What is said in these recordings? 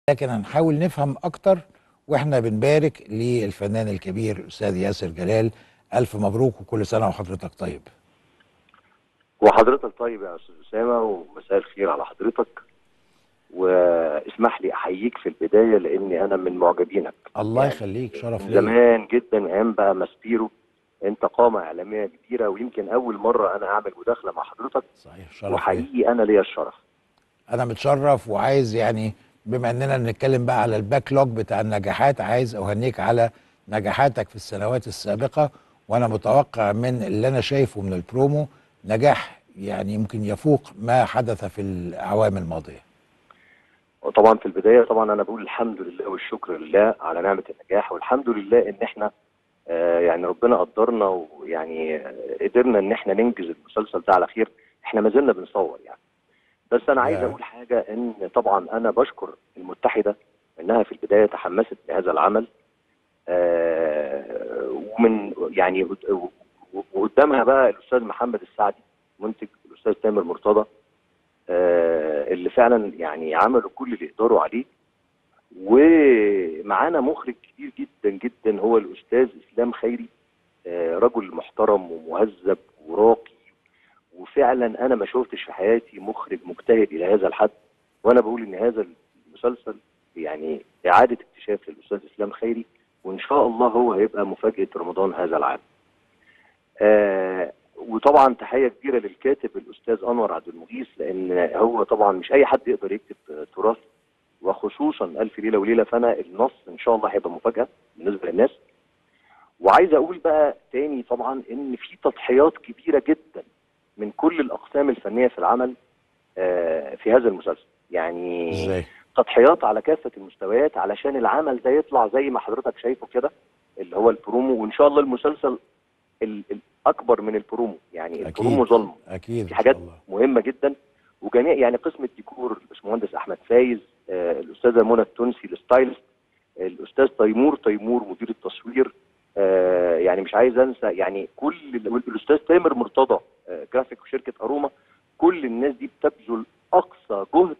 لكن هنحاول نفهم اكتر واحنا بنبارك للفنان الكبير الاستاذ ياسر جلال الف مبروك وكل سنه وحضرتك طيب وحضرتك طيب يا استاذ اسامه ومساء الخير على حضرتك واسمح لي احييك في البدايه لاني انا من معجبينك الله يخليك شرف من ليا زمان جدا ايام بقى ماسبيرو انت قامه اعلاميه كبيره ويمكن اول مره انا اعمل مداخله مع حضرتك صحيح شرف ليا وحقيقي انا ليا الشرف انا متشرف وعايز يعني بما اننا نتكلم بقى على الباك لوج بتاع النجاحات عايز اهنيك على نجاحاتك في السنوات السابقه وانا متوقع من اللي انا شايفه من البرومو نجاح يعني يمكن يفوق ما حدث في الاعوام الماضيه وطبعا في البدايه طبعا انا بقول الحمد لله والشكر لله على نعمه النجاح والحمد لله ان احنا آه يعني ربنا قدرنا ويعني آه، قدرنا ان احنا ننجز المسلسل ده على خير احنا ما زلنا بنصور يعني بس انا عايز يا. اقول حاجه ان طبعا انا بشكر المتحده انها في البدايه تحمست لهذا العمل آه ومن يعني قد- وقدامها بقى الاستاذ محمد السعدي منتج الاستاذ تامر مرتضى آه اللي فعلا يعني عملوا كل اللي يقدروا عليه ومعانا مخرج كبير جدا جدا هو الاستاذ اسلام خيري آه رجل محترم ومهذب وراقي وفعلا انا ما شفتش في حياتي مخرج مجتهد الى هذا الحد وانا بقول ان هذا المسلسل يعني اعاده اكتشاف للاستاذ اسلام خيري وان شاء الله هو هيبقى مفاجاه رمضان هذا العام. آه وطبعا تحيه كبيره للكاتب الاستاذ انور عبد المغيث لان هو طبعا مش اي حد يقدر يكتب آه، تراث وخصوصا الف ليله وليله فانا النص ان شاء الله هيبقى مفاجاه بالنسبه للناس. وعايز اقول بقى تاني طبعا ان في تضحيات كبيره جدا من كل الاقسام الفنيه في العمل آه، في هذا المسلسل يعني ازاي تضحيات على كافه المستويات علشان العمل ده يطلع زي ما حضرتك شايفه كده اللي هو البرومو وان شاء الله المسلسل ال- الاكبر من البرومو يعني البرومو ظلم اكيد في إن حاجات شاء الله. مهمه جدا وجميع يعني قسم الديكور الباشمهندس احمد فايز آه، الاستاذه منى التونسي الستايلست الاستاذ تيمور تيمور مدير التصوير آه، يعني مش عايز انسى يعني كل الاستاذ تامر مرتضى آه، جرافيك وشركه اروما كل الناس دي بتبذل اقصى جهد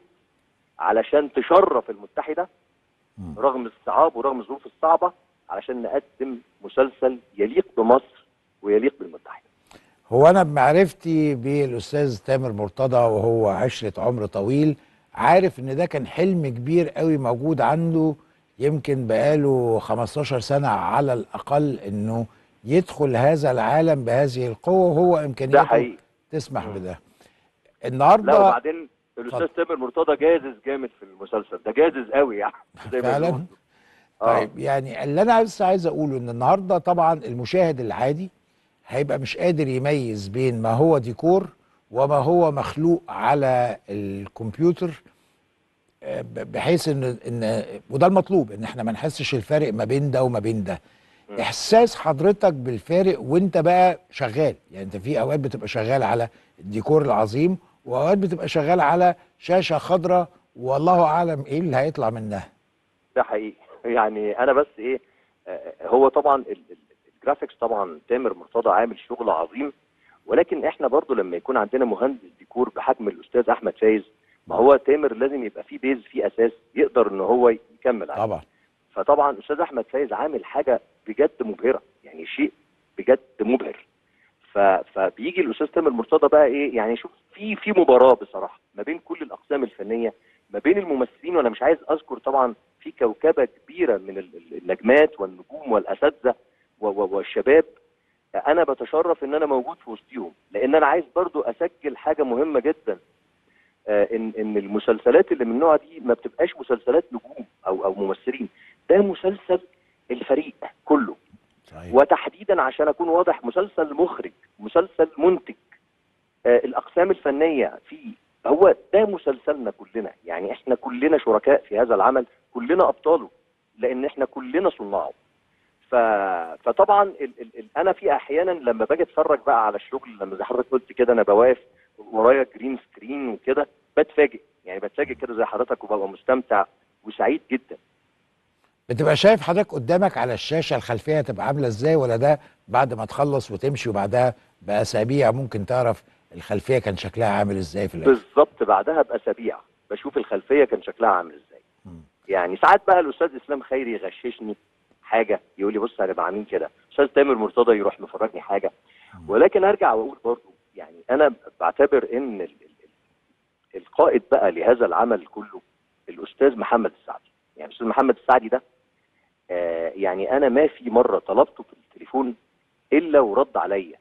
علشان تشرف المتحده مم. رغم الصعاب ورغم الظروف الصعبه علشان نقدم مسلسل يليق بمصر ويليق بالمتحده هو انا بمعرفتي بالاستاذ تامر مرتضى وهو عشره عمر طويل عارف ان ده كان حلم كبير قوي موجود عنده يمكن بقاله 15 سنه على الاقل انه يدخل هذا العالم بهذه القوه وهو ده امكانياته حقيقي تسمح مم. بده لا النهارده وبعدين الاستاذ تامر مرتضى جازز جامد في المسلسل ده جازز قوي يعني زي ما فعلا بيقولوا. آه. طيب يعني اللي انا بس عايز اقوله ان النهارده طبعا المشاهد العادي هيبقى مش قادر يميز بين ما هو ديكور وما هو مخلوق على الكمبيوتر آه، ب- بحيث ان ان وده المطلوب ان احنا ما نحسش الفارق ما بين ده وما بين ده م. احساس حضرتك بالفارق وانت بقى شغال يعني انت في اوقات بتبقى شغال على الديكور العظيم واوقات بتبقى شغال على شاشه خضراء والله اعلم ايه اللي هيطلع منها ده حقيقي يعني انا بس ايه آه، هو طبعا ال- ال- الجرافيكس طبعا تامر مرتضى عامل شغل عظيم ولكن احنا برضو لما يكون عندنا مهندس ديكور بحجم الاستاذ احمد فايز ما هو تامر لازم يبقى فيه بيز فيه اساس يقدر ان هو يكمل عليه طبعا فطبعا الاستاذ احمد فايز عامل حاجه بجد مبهره يعني شيء بجد مبهر ف... فبيجي الاستاذ تامر مرتضى بقى ايه يعني شوف في في مباراه بصراحه ما بين كل الاقسام الفنيه ما بين الممثلين وانا مش عايز اذكر طبعا في كوكبه كبيره من ال- ال- النجمات والنجوم والاساتذه و- و- والشباب انا بتشرف ان انا موجود في وسطهم لان انا عايز برضو اسجل حاجه مهمه جدا آه، ان ان المسلسلات اللي من النوع دي ما بتبقاش مسلسلات نجوم او او ممثلين ده مسلسل الفريق كله صحيح وتحديدا عشان اكون واضح مسلسل مخرج مسلسل منتج آه الاقسام الفنيه فيه هو ده مسلسلنا كلنا يعني احنا كلنا شركاء في هذا العمل كلنا ابطاله لان احنا كلنا صناعه ف... فطبعا ال... ال... ال... انا في احيانا لما باجي اتفرج بقى على الشغل لما زي حضرتك قلت كده انا بواقف ورايا جرين سكرين وكده بتفاجئ يعني بتفاجئ كده زي حضرتك وببقى مستمتع وسعيد جدا بتبقى شايف حضرتك قدامك على الشاشه الخلفيه هتبقى عامله ازاي ولا ده بعد ما تخلص وتمشي وبعدها باسابيع ممكن تعرف الخلفيه كان شكلها عامل ازاي في الاخر بالظبط بعدها باسابيع بشوف الخلفيه كان شكلها عامل ازاي مم. يعني ساعات بقى الاستاذ اسلام خيري يغششني حاجه يقول لي بص هنبقى عاملين كده استاذ تامر مرتضى يروح مفرجني حاجه ولكن ارجع واقول برضه يعني انا بعتبر ان ال- ال- ال- القائد بقى لهذا العمل كله الاستاذ محمد السعدي يعني الاستاذ محمد السعدي ده آه يعني انا ما في مره طلبته في التليفون الا ورد عليا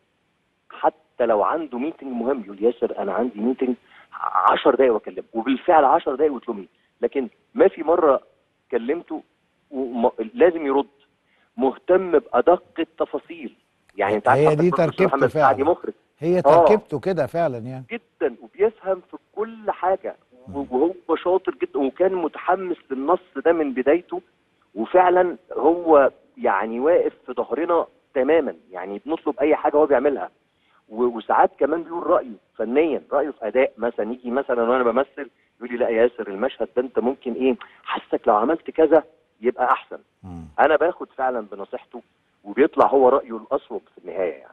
حتى لو عنده ميتنج مهم يقول ياسر انا عندي ميتنج 10 دقايق واكلمه وبالفعل 10 دقايق ويطلبني لكن ما في مره كلمته وم... لازم يرد مهتم بادق التفاصيل يعني انت عارف هي حضرتك دي برضه تركيبته محمد السعدي فعلا. مخرج هي آه. تركيبته كده فعلا يعني جدا وبيفهم في كل حاجه وهو شاطر جدا وكان متحمس للنص ده من بدايته وفعلا هو يعني واقف في ظهرنا تماما يعني بنطلب اي حاجه هو بيعملها و- وساعات كمان بيقول رايه فنيا رايه في اداء مثلا يجي مثلا وانا بمثل يقول لي لا يا ياسر المشهد ده انت ممكن ايه حاسك لو عملت كذا يبقى احسن مم. انا باخد فعلا بنصيحته وبيطلع هو رايه الاصوب في النهايه يعني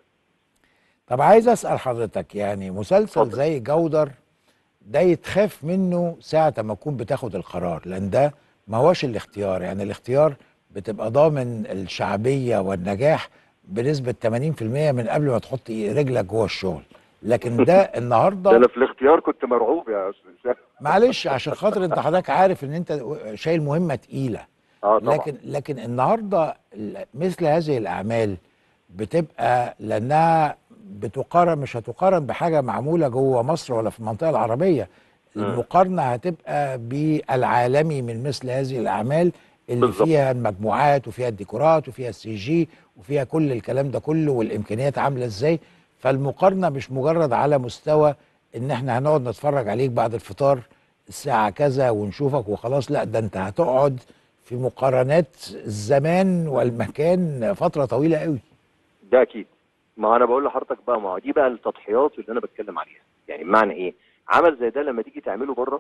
طب عايز اسال حضرتك يعني مسلسل اتفضل. زي جودر ده يتخاف منه ساعه ما تكون بتاخد القرار لان ده ما هوش الاختيار يعني الاختيار بتبقى ضامن الشعبيه والنجاح بنسبه 80% من قبل ما تحط رجلك جوه الشغل لكن ده ده انا النهارده في الاختيار كنت مرعوب يا استاذ اسامه معلش عشان خاطر انت حضرتك عارف ان انت شايل مهمه تقيله اه طبعا لكن لكن النهارده ال- مثل هذه الاعمال بتبقى لانها بتقارن مش هتقارن بحاجه معموله جوه مصر ولا في المنطقه العربيه مم. المقارنه هتبقى بالعالمي من مثل هذه الاعمال اللي بالظبط. فيها المجموعات وفيها الديكورات وفيها السي جي وفيها كل الكلام ده كله والامكانيات عامله ازاي فالمقارنه مش مجرد على مستوى ان احنا هنقعد نتفرج عليك بعد الفطار الساعه كذا ونشوفك وخلاص لا ده انت هتقعد في مقارنات الزمان والمكان فتره طويله قوي ده اكيد ما انا بقول لحضرتك بقى ما هو دي بقى التضحيات اللي انا بتكلم عليها يعني بمعنى ايه عمل زي ده لما تيجي تعمله بره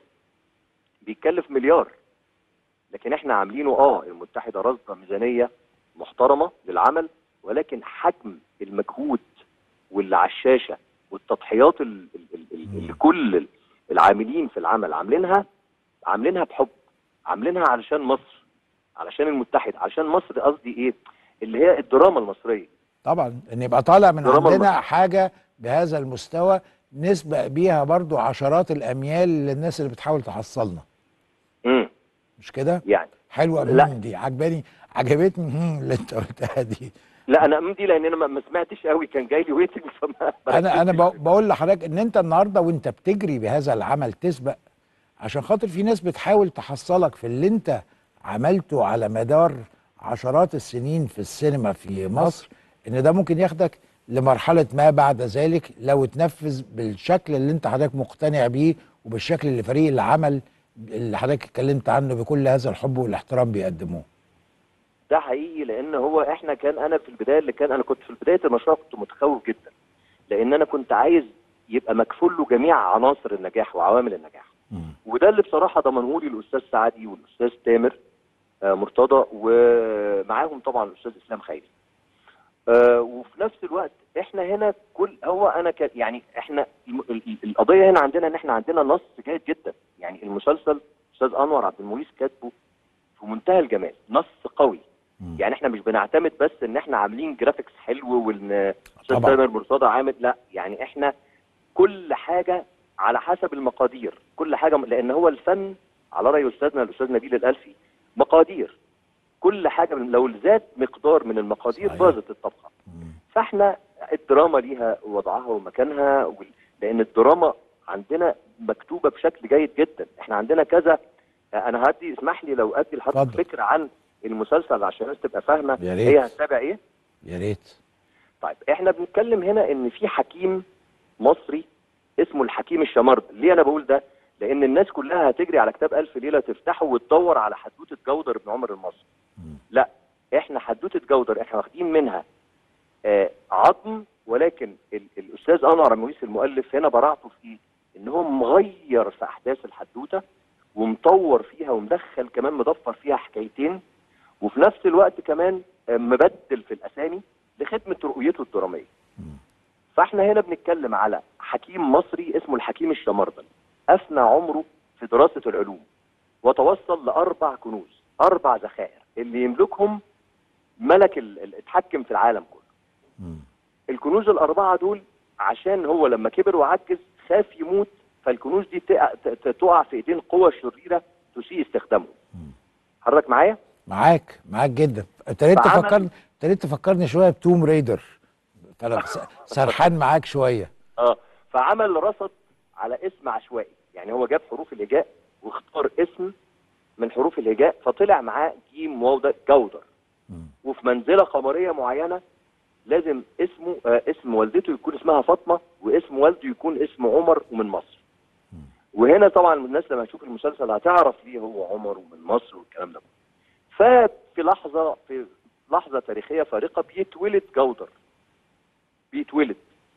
بيتكلف مليار لكن احنا عاملينه اه المتحده رصده ميزانيه محترمه للعمل ولكن حجم المجهود واللي على الشاشه والتضحيات ال- ال- ال- ال- اللي كل العاملين في العمل عاملينها عاملينها بحب عاملينها علشان مصر علشان المتحد علشان مصر قصدي ايه اللي هي الدراما المصريه طبعا ان يبقى طالع من دراما عندنا المصري. حاجه بهذا المستوى نسبق بيها برضو عشرات الاميال للناس اللي بتحاول تحصلنا امم مش كده يعني حلوه لا. مم دي عجباني عجبتني مم اللي انت قلتها دي لا انا امدي لان انا ما- ما سمعتش قوي كان جاي لي ويتنج فما انا انا بركزش. بق- بقول لحضرتك ان انت النهارده وانت بتجري بهذا العمل تسبق عشان خاطر في ناس بتحاول تحصلك في اللي انت عملته على مدار عشرات السنين في السينما في مصر ان ده ممكن ياخدك لمرحله ما بعد ذلك لو اتنفذ بالشكل اللي انت حضرتك مقتنع بيه وبالشكل اللي فريق العمل اللي حضرتك اتكلمت عنه بكل هذا الحب والاحترام بيقدموه ده حقيقي لان هو احنا كان انا في البدايه اللي كان انا كنت في بدايه المشروع كنت متخوف جدا لان انا كنت عايز يبقى مكفول له جميع عناصر النجاح وعوامل النجاح مم. وده اللي بصراحه ضمنه لي الاستاذ سعدي والاستاذ تامر آه، مرتضى ومعاهم طبعا الاستاذ اسلام خيري آه، وفي نفس الوقت احنا هنا كل هو انا ك يعني احنا الم- ال- ال- القضيه هنا عندنا ان احنا عندنا نص جيد جدا يعني المسلسل استاذ انور عبد المعيز كاتبه في منتهى الجمال نص قوي مم. يعني احنا مش بنعتمد بس ان احنا عاملين جرافيكس حلو وان استاذ طبعا. تامر مرتضى عامل لا يعني احنا كل حاجه على حسب المقادير كل حاجه لان هو الفن على راي استاذنا الاستاذ نبيل الالفي مقادير كل حاجه من لو زاد مقدار من المقادير صحيح. باظت الطبخه مم. فاحنا الدراما ليها وضعها ومكانها وال- لان الدراما عندنا مكتوبه بشكل جيد جدا احنا عندنا كذا انا هدي اسمح لي لو ادي لحضرتك اتفضل. فكره عن المسلسل عشان الناس تبقى فاهمه يا ريت. هي هتتابع ايه يا ريت طيب احنا بنتكلم هنا ان في حكيم مصري اسمه الحكيم الشمرد ليه انا بقول ده لان الناس كلها هتجري على كتاب الف ليله تفتحه وتدور على حدوته جودر بن عمر المصري مم. لا احنا حدوته جودر احنا واخدين منها آه عظم ولكن ال- الاستاذ انور عمويس المؤلف هنا براعته في ايه؟ ان هو مغير في احداث الحدوته ومطور فيها ومدخل كمان مضفر فيها حكايتين وفي نفس الوقت كمان آه، مبدل في الاسامي لخدمه رؤيته الدراميه. مم. فاحنا هنا بنتكلم على حكيم مصري اسمه الحكيم الشمردل افنى عمره في دراسه العلوم وتوصل لاربع كنوز اربع ذخائر اللي يملكهم ملك ال- ال- اتحكم في العالم كله مم. الكنوز الاربعه دول عشان هو لما كبر وعجز خاف يموت فالكنوز دي تقع, ت- ت- تقع في ايدين قوى شريره تسيء استخدامهم حضرتك معايا معاك معاك جدا ابتديت فعمل- تفكرني ابتديت تفكرني شويه بتوم ريدر فانا س- سرحان معاك شويه اه فعمل رصد على اسم عشوائي يعني هو جاب حروف الهجاء واختار اسم من حروف الهجاء فطلع معاه جيم واو ده جودر مم. وفي منزله قمريه معينه لازم اسمه آه اسم والدته يكون اسمها فاطمه واسم والده يكون اسم عمر ومن مصر وهنا طبعا الناس لما تشوف المسلسل هتعرف ليه هو عمر ومن مصر والكلام ده ففي لحظه في لحظه تاريخيه فارقه بيتولد جودر بيتولد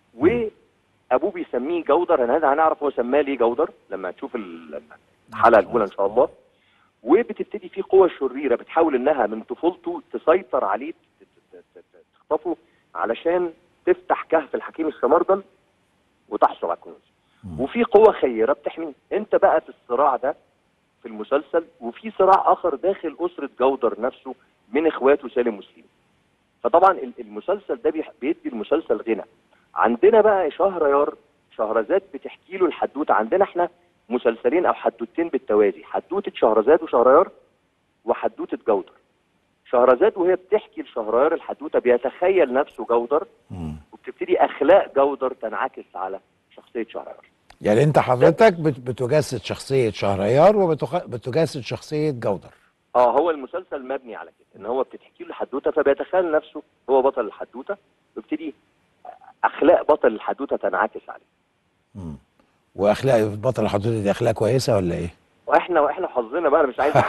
وابوه بيسميه جودر هنا هنعرف هو سماه ليه جودر لما تشوف ال- الحلقه الاولى ان شاء الله وبتبتدي في قوى شريره بتحاول انها من طفولته تسيطر عليه ت- ت- ت- ت- تخطفه علشان تفتح كهف الحكيم السمردل وتحصل على الكنوز وفي قوة خيرة بتحميه انت بقى في الصراع ده في المسلسل وفي صراع اخر داخل اسرة جودر نفسه من اخواته سالم وسليم فطبعا ال- المسلسل ده بيح- بيدي المسلسل غنى عندنا بقى شهريار شهرزاد بتحكي له الحدوته عندنا احنا مسلسلين او حدوتين بالتوازي حدوته شهرزاد وشهريار وحدوته جودر شهرزاد وهي بتحكي لشهريار الحدوته بيتخيل نفسه جودر مم. وبتبتدي اخلاق جودر تنعكس على شخصيه شهريار يعني انت حضرتك بت- بتجسد شخصيه شهريار وبتجسد شخصيه جودر اه هو المسلسل مبني على كده ان هو بتحكي له الحدوته فبيتخيل نفسه هو بطل الحدوته ويبتدي اخلاق بطل الحدوته تنعكس عليه مم. واخلاق بطل الحدود دي اخلاق كويسه ولا ايه؟ واحنا واحنا حظنا بقى انا مش عايز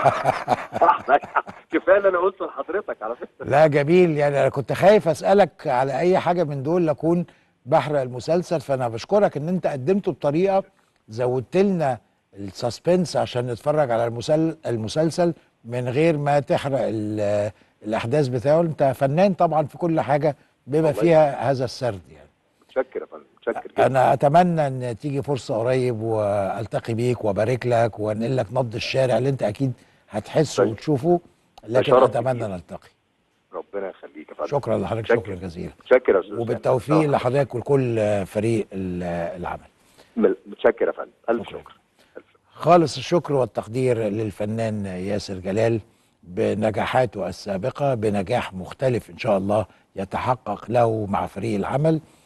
كفايه اللي انا قلته لحضرتك على فكره لا جميل يعني انا كنت خايف اسالك على اي حاجه من دول لاكون بحرق المسلسل فانا بشكرك ان انت قدمته بطريقه زودت لنا السسبنس عشان نتفرج على المسل المسلسل من غير ما تحرق ال- الاحداث بتاعه انت فنان طبعا في كل حاجه بما الله فيها هذا السرد يعني متشكر يا فندم متشكر جدا انا اتمنى ان تيجي فرصه قريب والتقي بيك وابارك لك وانقل لك نبض الشارع اللي انت اكيد هتحسه طيب. وتشوفه لكن شرف اتمنى كبير. نلتقي ربنا يخليك يا فندم شكرا لحضرتك شكرا. شكرا جزيلا متشكر يا استاذ وبالتوفيق سامي. لحضرتك ولكل فريق ال- العمل مل- متشكر يا فندم الف شكرا. شكر ألف شكر. خالص الشكر والتقدير للفنان ياسر جلال بنجاحاته السابقة بنجاح مختلف إن شاء الله يتحقق له مع فريق العمل